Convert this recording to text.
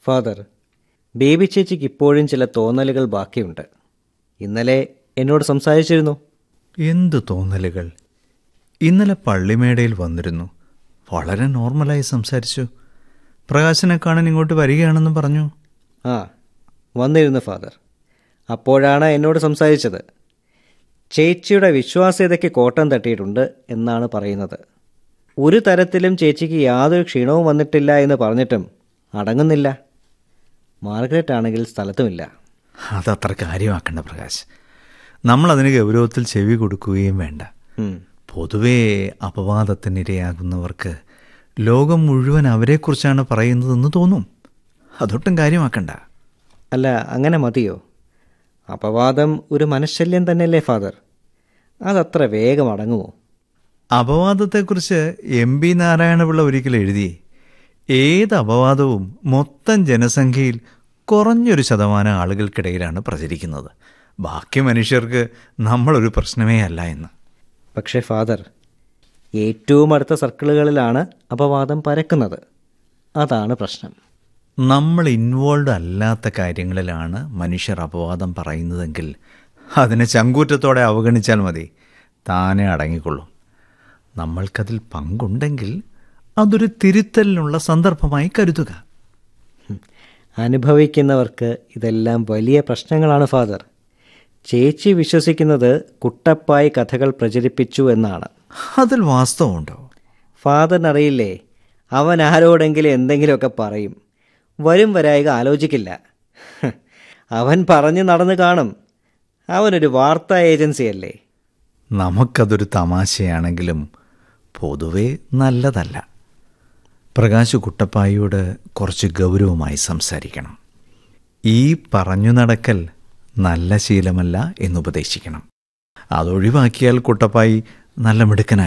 Father baby ചേച്ചിക്ക് ഇപ്പോഴും ചില തോന്നലുകൾ ബാക്കിയുണ്ട് ഇന്നലെ എന്നോട് സംസാരിച്ചിരുന്നു എന്ത് തോന്നലുകൾ ഇന്നലെ പള്ളിമേടയിൽ വന്നിരുന്നു വളരെ നോർമലായി സംസാരിച്ചു പ്രകാശനെ കാണാൻ ഇങ്ങോട്ട് വരികയാണെന്ന് പറഞ്ഞു ആ വന്നിരുന്നു ഫാദർ അപ്പോഴാണ് എന്നോട് സംസാരിച്ചത് ചേച്ചിയുടെ വിശ്വാസ്യതയ്ക്ക് കോട്ടം തട്ടിയിട്ടുണ്ട് എന്നാണ് പറയുന്നത് ഒരു തരത്തിലും ചേച്ചിക്ക് യാതൊരു ക്ഷീണവും വന്നിട്ടില്ല എന്ന് പറഞ്ഞിട്ടും അടങ്ങുന്നില്ല മാർഗരറ്റ് ആണെങ്കിൽ സ്ഥലത്തുമില്ല അതത്ര കാര്യമാക്കണ്ട പ്രകാശ് നമ്മളതിന് ഗൗരവത്തിൽ ചെവി കൊടുക്കുകയും വേണ്ട ഉം. പൊതുവേ അപവാദത്തിനിരയാകുന്നവർക്ക് ലോകം മുഴുവൻ അവരെക്കുറിച്ചാണ് പറയുന്നതെന്ന് തോന്നും അതൊട്ടും കാര്യമാക്കണ്ട അല്ല അങ്ങനെ മതിയോ അപവാദം ഒരു മനഃശല്യം തന്നെയല്ലേ ഫാദർ അതത്ര വേഗം അടങ്ങുമോ അപവാദത്തെക്കുറിച്ച് എം പി നാരായണപിള്ള ഒരിക്കൽ എഴുതി ഏത് അപവാദവും മൊത്തം ജനസംഖ്യയിൽ കുറഞ്ഞൊരു ശതമാനം ആളുകൾക്കിടയിലാണ് പ്രചരിക്കുന്നത് ബാക്കി മനുഷ്യർക്ക് നമ്മളൊരു പ്രശ്നമേ അല്ല എന്ന് പക്ഷേ ഫാദർ ഏറ്റവും അടുത്ത സർക്കിളുകളിലാണ് അപവാദം പരക്കുന്നത് അതാണ് പ്രശ്നം നമ്മൾ ഇൻവോൾവ് അല്ലാത്ത കാര്യങ്ങളിലാണ് മനുഷ്യർ അപവാദം പറയുന്നതെങ്കിൽ അതിനെ ചങ്കൂറ്റത്തോടെ അവഗണിച്ചാൽ മതി താനെ അടങ്ങിക്കൊള്ളും നമ്മൾക്കതിൽ പങ്കുണ്ടെങ്കിൽ അതൊരു തിരുത്തലിനുള്ള സന്ദർഭമായി കരുതുക ഹും. അനുഭവിക്കുന്നവർക്ക് ഇതെല്ലാം വലിയ പ്രശ്നങ്ങളാണ് ഫാദർ ചേച്ചി വിശ്വസിക്കുന്നത് കുട്ടപ്പായി കഥകൾ പ്രചരിപ്പിച്ചു എന്നാണ് അതിൽ വാസ്തവമുണ്ടോ ഫാദറിനറിയില്ലേ അവൻ ആരോടെങ്കിലും എന്തെങ്കിലുമൊക്കെ പറയും വരും വരായിക ആലോചിക്കില്ല ഹ്. അവൻ പറഞ്ഞു നടന്നു കാണും അവനൊരു വാർത്താ ഏജൻസിയല്ലേ നമുക്കതൊരു തമാശയാണെങ്കിലും പൊതുവെ നല്ലതല്ല പ്രകാശ് കുട്ടപ്പായിയോട് കുറച്ച് ഗൗരവമായി സംസാരിക്കണം ഈ പറഞ്ഞു നടക്കൽ നല്ല ശീലമല്ല എന്നുപദേശിക്കണം അതൊഴിവാക്കിയാൽ കുട്ടപ്പായി നല്ല മിടുക്കനായി